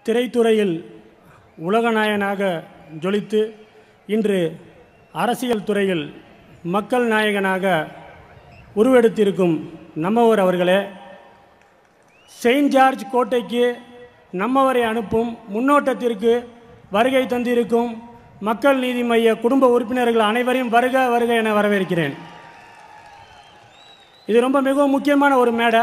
திரைத்துறையில் உலகநாயகனாக ஜொலித்து இன்று அரசியல் துறையில் மக்கள் நாயகனாக உருவெடுத்திருக்கும் நம்மவர் அவர்களே செயின்ட் ஜார்ஜ் கோட்டைக்கு நம்மவரை அனுப்பும் முன்னோட்டத்திற்கு வருகை தந்திருக்கும் மக்கள் நீதி மைய குடும்ப உறுப்பினர்கள் அனைவரையும் வருக வருக என வரவேற்கிறேன் இது ரொம்ப மிகவும் முக்கியமான ஒரு மேடை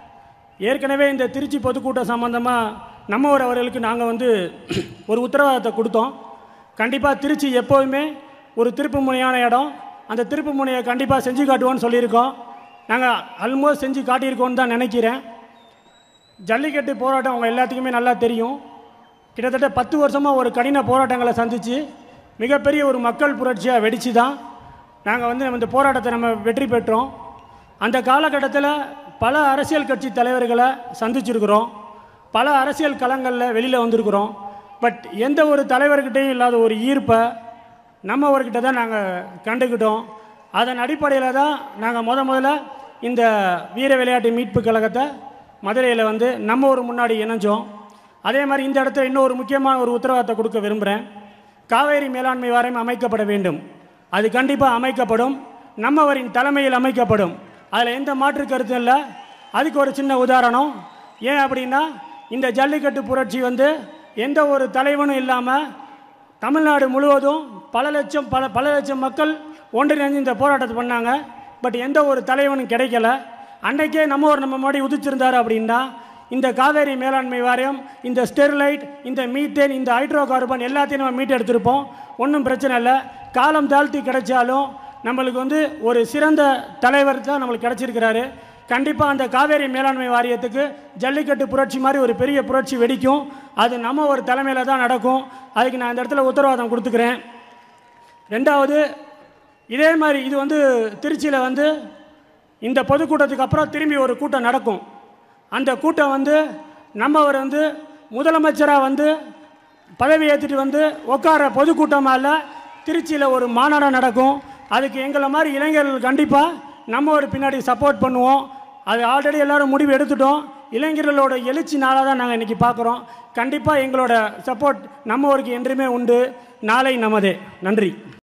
ஏற்கனவே இந்த திருச்சி பொதுக்கூட்டம் சம்பந்தமாக நம்மவர் அவர்களுக்கு நாங்கள் வந்து ஒரு உத்தரவாதத்தை கொடுத்தோம் கண்டிப்பாக திருச்சி எப்போதுமே ஒரு திருப்பு முனையான இடம் அந்த திருப்பு முனையை கண்டிப்பாக செஞ்சு காட்டுவோன்னு சொல்லியிருக்கோம் நாங்கள் ஆல்மோஸ்ட் செஞ்சு காட்டியிருக்கோன்னு தான் நினைக்கிறேன் ஜல்லிக்கட்டு போராட்டம் அவங்க எல்லாத்துக்குமே நல்லா தெரியும் கிட்டத்தட்ட பத்து வருஷமாக ஒரு கடின போராட்டங்களை சந்தித்து மிகப்பெரிய ஒரு மக்கள் புரட்சியாக வெடித்து தான் நாங்கள் வந்து இந்த போராட்டத்தை நம்ம வெற்றி பெற்றோம் அந்த காலகட்டத்தில் பல அரசியல் கட்சி தலைவர்களை சந்திச்சிருக்கிறோம் பல அரசியல் களங்களில் வெளியில் வந்திருக்கிறோம் பட் எந்த ஒரு தலைவர்கிட்டையும் இல்லாத ஒரு ஈர்ப்பை நம்ம ஒருக்கிட்ட தான் நாங்கள் கண்டுக்கிட்டோம் அதன் அடிப்படையில் தான் நாங்கள் முத முதல்ல இந்த வீர விளையாட்டு மீட்பு கழகத்தை மதுரையில் வந்து நம்ம ஒரு முன்னாடி இணைஞ்சோம் அதே மாதிரி இந்த இடத்துல இன்னொரு முக்கியமான ஒரு உத்தரவாதத்தை கொடுக்க விரும்புகிறேன் காவேரி மேலாண்மை வாரியம் அமைக்கப்பட வேண்டும் அது கண்டிப்பாக அமைக்கப்படும் நம்மவரின் தலைமையில் அமைக்கப்படும் அதில் எந்த மாற்று கருத்தும் இல்லை அதுக்கு ஒரு சின்ன உதாரணம் ஏன் அப்படின்னா இந்த ஜல்லிக்கட்டு புரட்சி வந்து எந்த ஒரு தலைவனும் இல்லாமல் தமிழ்நாடு முழுவதும் பல லட்சம் பல பல லட்சம் மக்கள் ஒன்றிணைந்து இந்த போராட்டத்தை பண்ணாங்க பட் எந்த ஒரு தலைவனும் கிடைக்கல அன்றைக்கே நம்ம ஒரு நம்ம முன்னாடி உதிச்சிருந்தார் அப்படின்னா இந்த காவேரி மேலாண்மை வாரியம் இந்த ஸ்டெர்லைட் இந்த மீத்தேன் இந்த ஹைட்ரோ கார்பன் எல்லாத்தையும் நம்ம மீட்டு எடுத்திருப்போம் ஒன்றும் பிரச்சனை இல்லை காலம் தாழ்த்தி கிடைச்சாலும் நம்மளுக்கு வந்து ஒரு சிறந்த தலைவர் தான் நம்மளுக்கு கிடச்சிருக்கிறாரு கண்டிப்பாக அந்த காவேரி மேலாண்மை வாரியத்துக்கு ஜல்லிக்கட்டு புரட்சி மாதிரி ஒரு பெரிய புரட்சி வெடிக்கும் அது நம்ம ஒரு தலைமையில் தான் நடக்கும் அதுக்கு நான் இந்த இடத்துல உத்தரவாதம் கொடுத்துக்கிறேன் ரெண்டாவது இதே மாதிரி இது வந்து திருச்சியில் வந்து இந்த பொதுக்கூட்டத்துக்கு அப்புறம் திரும்பி ஒரு கூட்டம் நடக்கும் அந்த கூட்டம் வந்து நம்மவர் வந்து முதலமைச்சராக வந்து பதவி ஏற்றுட்டு வந்து உட்கார பொதுக்கூட்டமாக இல்லை திருச்சியில் ஒரு மாநாடம் நடக்கும் அதுக்கு எங்களை மாதிரி இளைஞர்கள் கண்டிப்பாக நம்ம ஒரு பின்னாடி சப்போர்ட் பண்ணுவோம் அது ஆல்ரெடி எல்லாரும் முடிவு எடுத்துட்டோம் இளைஞர்களோட எழுச்சி நாளாக தான் நாங்கள் இன்றைக்கி பார்க்குறோம் கண்டிப்பாக எங்களோட சப்போர்ட் நம்ம ஊருக்கு என்றுமே உண்டு நாளை நமதே நன்றி